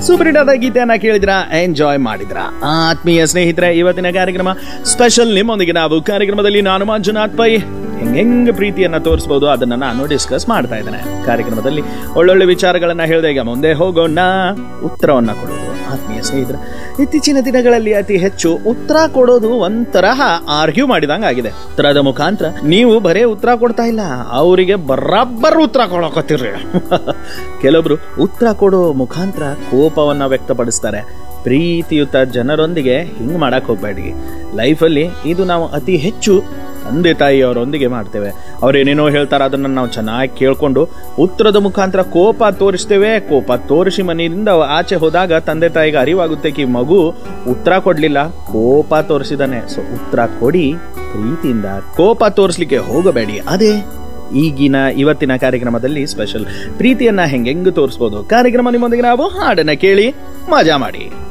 super hit ಆದ ಗೀತೆಯನ್ನ ಕೇಳಿದ್ರ ಎಂಜಾಯ್ ಮಾಡಿದ್ರ ಆತ್ಮೀಯ ಸ್ನೇಹಿತರೆ ಇವತ್ತಿನ ಕಾರ್ಯಕ್ರಮ ಸ್ಪೆಷಲ್ ನಿಮ್ಮೊಂದಿಗೆ ನಾವು ಕಾರ್ಯಕ್ರಮದಲ್ಲಿ ನಾನು ಮಂಜುನಾಥ್ ಪೈ ಹೆಂಗ್ ಪ್ರೀತಿಯನ್ನ ತೋರಿಸಬಹುದು ಅದನ್ನ ನಾನು ಡಿಸ್ಕಸ್ ಮಾಡ್ತಾ ಇದ್ದೇನೆ ಕಾರ್ಯಕ್ರಮದಲ್ಲಿ ಒಳ್ಳೊಳ್ಳೆ ವಿಚಾರಗಳನ್ನ ಹೇಳಿದೆ ಈಗ ಮುಂದೆ ಹೋಗೋಣ ಉತ್ತರವನ್ನ ಕೊಡೋದು ಆತ್ಮೀಯ ಸ್ನೇಹಿತರ ಇತ್ತೀಚಿನ ದಿನಗಳಲ್ಲಿ ಅತಿ ಹೆಚ್ಚು ಉತ್ತರ ಕೊಡೋದು ಒಂತರಹ ಆರ್ಗ್ಯೂ ಮಾಡಿದಂಗ ಆಗಿದೆ ಉತ್ತರದ ಮುಖಾಂತರ ನೀವು ಬರೇ ಉತ್ತರ ಕೊಡ್ತಾ ಇಲ್ಲ ಅವರಿಗೆ ಬರಬ್ಬರ್ ಉತ್ತರ ಕೊಡಕತ್ತಿರ್ರಿ ಕೆಲವೊಬ್ರು ಉತ್ತರ ಕೊಡೋ ಮುಖಾಂತರ ಕೋಪವನ್ನ ವ್ಯಕ್ತಪಡಿಸ್ತಾರೆ ಪ್ರೀತಿಯುತ ಜನರೊಂದಿಗೆ ಹಿಂಗ್ ಮಾಡಕ್ ಹೋಗ್ಬೇಡಿ ಲೈಫಲ್ಲಿ ಇದು ನಾವು ಅತಿ ಹೆಚ್ಚು ತಂದೆ ತಾಯಿಯವರೊಂದಿಗೆ ಮಾಡ್ತೇವೆ ಅವ್ರೇನೇನೋ ಹೇಳ್ತಾರೆ ಅದನ್ನ ನಾವು ಚೆನ್ನಾಗಿ ಕೇಳ್ಕೊಂಡು ಉತ್ತರದ ಮುಖಾಂತರ ಕೋಪ ತೋರಿಸ್ತೇವೆ ಕೋಪ ತೋರಿಸಿ ಮನೆಯಿಂದ ಆಚೆ ಹೋದಾಗ ತಂದೆ ತಾಯಿಗೆ ಅರಿವಾಗುತ್ತೆ ಕಿ ಮಗು ಉತ್ತರ ಕೊಡ್ಲಿಲ್ಲ ಕೋಪ ತೋರಿಸಿದಾನೆ ಸೊ ಉತ್ತರ ಕೊಡಿ ಪ್ರೀತಿಯಿಂದ ಕೋಪ ತೋರಿಸ್ಲಿಕ್ಕೆ ಹೋಗಬೇಡಿ ಅದೇ ಈಗಿನ ಇವತ್ತಿನ ಕಾರ್ಯಕ್ರಮದಲ್ಲಿ ಸ್ಪೆಷಲ್ ಪ್ರೀತಿಯನ್ನ ಹೆಂಗೆಂಗ್ ತೋರಿಸ್ಬೋದು ಕಾರ್ಯಕ್ರಮ ನಿಮ್ಮೊಂದಿಗೆ ನಾವು ಹಾಡನ್ನ ಕೇಳಿ ಮಜಾ ಮಾಡಿ